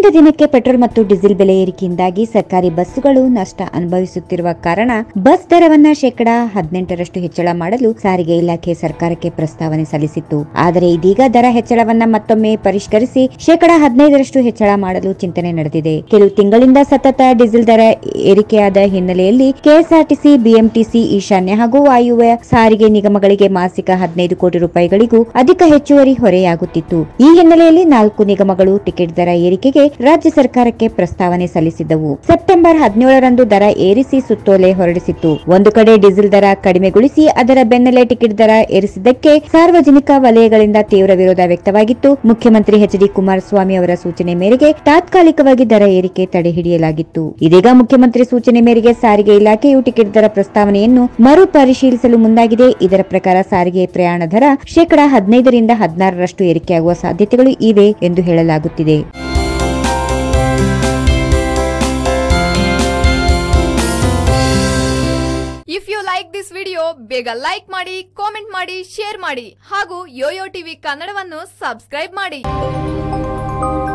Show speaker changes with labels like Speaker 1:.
Speaker 1: ದಿನದಿಂದ ದಿನಕ್ಕೆ ಪೆಟ್ರೋಲ್ ಮತ್ತು ಡೀಸೆಲ್ ಬೆಲೆ ಏರಿಕೆಯಿಂದಾಗಿ ಸರ್ಕಾರಿ ಬಸ್ಸುಗಳು ನಷ್ಟ ಅನುಭವಿಸುತ್ತಿರುವ ಕಾರಣ ಬಸ್ ದರವನ್ನ ಶೇಕಡಾ ಹದಿನೆಂಟರಷ್ಟು ಹೆಚ್ಚಳ ಮಾಡಲು ಸಾರಿಗೆ ಇಲಾಖೆ ಸರ್ಕಾರಕ್ಕೆ ಪ್ರಸ್ತಾವನೆ ಸಲ್ಲಿಸಿತ್ತು ಆದರೆ ಇದೀಗ ದರ ಹೆಚ್ಚಳವನ್ನ ಮತ್ತೊಮ್ಮೆ ಪರಿಷ್ಕರಿಸಿ ಶೇಕಡಾ ಹದಿನೈದರಷ್ಟು ಹೆಚ್ಚಳ ಮಾಡಲು ಚಿಂತನೆ ನಡೆದಿದೆ ಕೆಲವು ತಿಂಗಳಿಂದ ಸತತ ಡೀಸೆಲ್ ದರ ಏರಿಕೆಯಾದ ಹಿನ್ನೆಲೆಯಲ್ಲಿ ಕೆಎಸ್ಆರ್ಟಿಸಿ ಬಿಎಂಟಿಸಿ ಈಶಾನ್ಯ ಹಾಗೂ ವಾಯುವ್ಯ ಸಾರಿಗೆ ನಿಗಮಗಳಿಗೆ ಮಾಸಿಕ ಹದಿನೈದು ಕೋಟಿ ರೂಪಾಯಿಗಳಿಗೂ ಅಧಿಕ ಹೆಚ್ಚುವರಿ ಹೊರೆಯಾಗುತ್ತಿತ್ತು ಈ ಹಿನ್ನೆಲೆಯಲ್ಲಿ ನಾಲ್ಕು ನಿಗಮಗಳು ಟಿಕೆಟ್ ದರ ಏರಿಕೆಗೆ ರಾಜ್ಯ ಸರ್ಕಾರಕ್ಕೆ ಪ್ರಸ್ತಾವನೆ ಸಲ್ಲಿಸಿದ್ದವು ಸೆಪ್ಟೆಂಬರ್ ಹದಿನೇಳರಂದು ದರ ಏರಿಸಿ ಸುತ್ತೋಲೆ ಹೊರಡಿಸಿತ್ತು ಒಂದು ಕಡೆ ಡೀಸೆಲ್ ದರ ಕಡಿಮೆಗೊಳಿಸಿ ಅದರ ಬೆನ್ನಲ್ಲೇ ಟಿಕೆಟ್ ದರ ಏರಿಸಿದ್ದಕ್ಕೆ ಸಾರ್ವಜನಿಕ ವಲಯಗಳಿಂದ ತೀವ್ರ ವಿರೋಧ ವ್ಯಕ್ತವಾಗಿತ್ತು ಮುಖ್ಯಮಂತ್ರಿ ಎಚ್ ಡಿ ಕುಮಾರಸ್ವಾಮಿ ಅವರ ಸೂಚನೆ ಮೇರೆಗೆ ತಾತ್ಕಾಲಿಕವಾಗಿ ದರ ಏರಿಕೆ ತಡೆಹಿಡಿಯಲಾಗಿತ್ತು ಇದೀಗ ಮುಖ್ಯಮಂತ್ರಿ ಸೂಚನೆ ಮೇರೆಗೆ ಸಾರಿಗೆ ಇಲಾಖೆಯು ಟಿಕೆಟ್ ದರ ಪ್ರಸ್ತಾವನೆಯನ್ನು ಮರು ಪರಿಶೀಲಿಸಲು ಮುಂದಾಗಿದೆ ಇದರ ಪ್ರಕಾರ ಸಾರಿಗೆ ಪ್ರಯಾಣ ದರ ಶೇಕಡಾ ಹದಿನೈದರಿಂದ ಹದಿನಾರರಷ್ಟು ಏರಿಕೆಯಾಗುವ ಸಾಧ್ಯತೆಗಳು ಇವೆ ಎಂದು ಹೇಳಲಾಗುತ್ತಿದೆ
Speaker 2: if you like this video ಬೇಗ ಲೈಕ್ ಮಾಡಿ ಕಾಮೆಂಟ್ ಮಾಡಿ ಶೇರ್ ಮಾಡಿ ಹಾಗೂ ಯೋಯೋ ಟಿವಿ ಕನ್ನಡವನ್ನು ಸಬ್ಸ್ಕ್ರೈಬ್ ಮಾಡಿ